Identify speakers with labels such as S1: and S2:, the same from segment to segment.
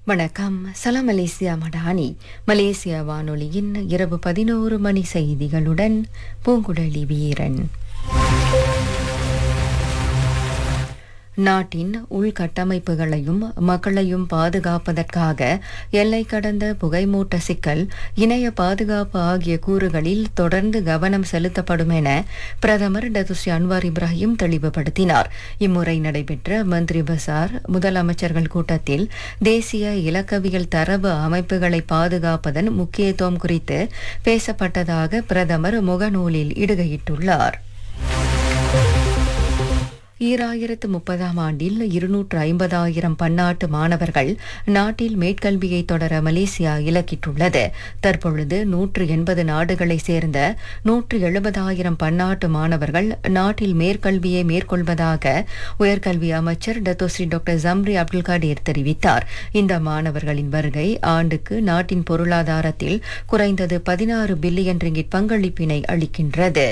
S1: வணக்கம் சலாம் Malaysia Madani Malaysia வானொலியின் இரவு பதினோரு மணி செய்திகளுடன் பூங்குழலி வீரன் நாட்டின் உள்கட்டமைப்புகளையும் மக்களையும் பாதுகாப்பதற்காக எல்லை கடந்த புகைமூட்ட சிக்கல் இணைய பாதுகாப்பு ஆகிய கூறுகளில் தொடர்ந்து கவனம் செலுத்தப்படும் என பிரதமர் டதுஸ்ரீ அன்வார் இப்ராஹிம் தெளிவுபடுத்தினார் இம்முறை நடைபெற்ற மந்திரி பசார் முதலமைச்சர்கள் கூட்டத்தில் தேசிய இலக்கவியல் தரவு அமைப்புகளை பாதுகாப்பதன் முக்கியத்துவம் குறித்து பேசப்பட்டதாக பிரதமர் முகநூலில் இடுகையிட்டுள்ளார் ஈராயிரத்து முப்பதாம் ஆண்டில் இருநூற்று ஐம்பதாயிரம் பன்னாட்டு மாணவர்கள் நாட்டில் மேற்கல்வியை தொடர மலேசியா இலக்கிட்டுள்ளது தற்பொழுது நூற்று எண்பது நாடுகளை சேர்ந்த நூற்று எழுபதாயிரம் பன்னாட்டு மாணவர்கள் நாட்டில் மேற்கல்வியை மேற்கொள்வதாக உயர்கல்வி அமைச்சர் Datuk Seri doctor Zambry Abdul Kadir தெரிவித்தார் இந்த மாணவர்களின் வருகை ஆண்டுக்கு நாட்டின் பொருளாதாரத்தில் குறைந்தது பதினாறு பில்லியன் ரிங்கிட் பங்களிப்பினை அளிக்கின்றது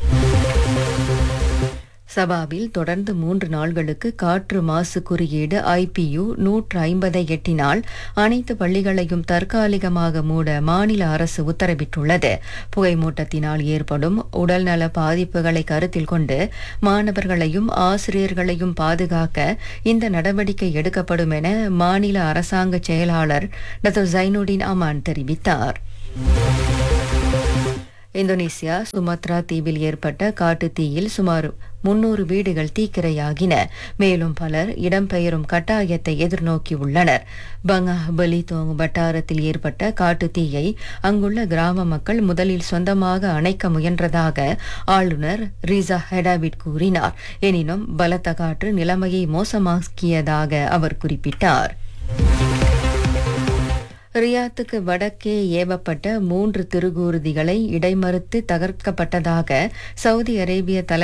S1: சபாவில் தொடர்ந்து மூன்று நாள்களுக்கு காற்று மாசு குறியீடு ஐபியு நூற்று ஐம்பதை எட்டினால் அனைத்து பள்ளிகளையும் தற்காலிகமாக மூட மாநில அரசு உத்தரவிட்டுள்ளது புகைமூட்டத்தினால் ஏற்படும் உடல்நல பாதிப்புகளை கருத்தில் கொண்டு மாணவர்களையும் ஆசிரியர்களையும் பாதுகாக்க இந்த நடவடிக்கை எடுக்கப்படும் என மாநில அரசாங்க செயலாளர் டாக்டர் ஜைனுடின் அமான் தெரிவித்தார் இந்தோனேசியா சுமத்ரா தீவில் ஏற்பட்ட காட்டுத் தீயில் சுமார் முன்னூறு வீடுகள் தீக்கிரையாகின மேலும் பலர் இடம்பெயரும் கட்டாயத்தை எதிர்நோக்கியுள்ளனர் பங்கா பலிதோங் வட்டாரத்தில் ஏற்பட்ட காட்டுத் தீயை அங்குள்ள கிராம மக்கள் முதலில் சொந்தமாக அணைக்க முயன்றதாக ஆளுநர் ரிசா ஹெடாவிட் கூறினார் எனினும் பலத்த காற்று நிலைமையை மோசமாக்கியதாக அவர் குறிப்பிட்டார் ரியாத்துக்கு வடக்கே ஏவப்பட்ட மூன்று திருகூர்திகளை இடைமறுத்து தகர்க்கப்பட்டதாக சவுதி அரேபிய தலை